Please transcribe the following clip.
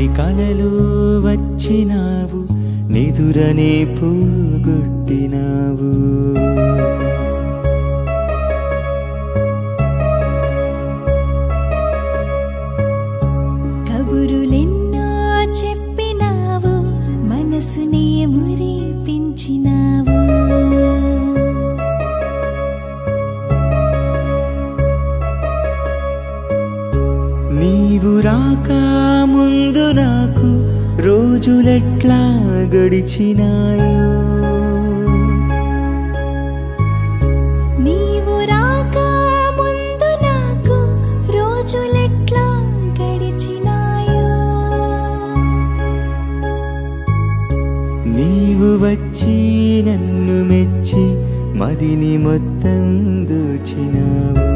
మళ్ళీ కలలు వచ్చినావు నిదురనే పోగొట్టినావు కబురులెన్నో చెప్పినావు మనసునే మురిపించినావు నీవు రాక ముందు నాకు రోజులెట్లా గడిచినాయో నీవు రాక ముందు నాకు రోజులెట్లా గడిచినాయో నీవు వచ్చి నన్ను మెచ్చి మదిని మొత్తం దోచినావు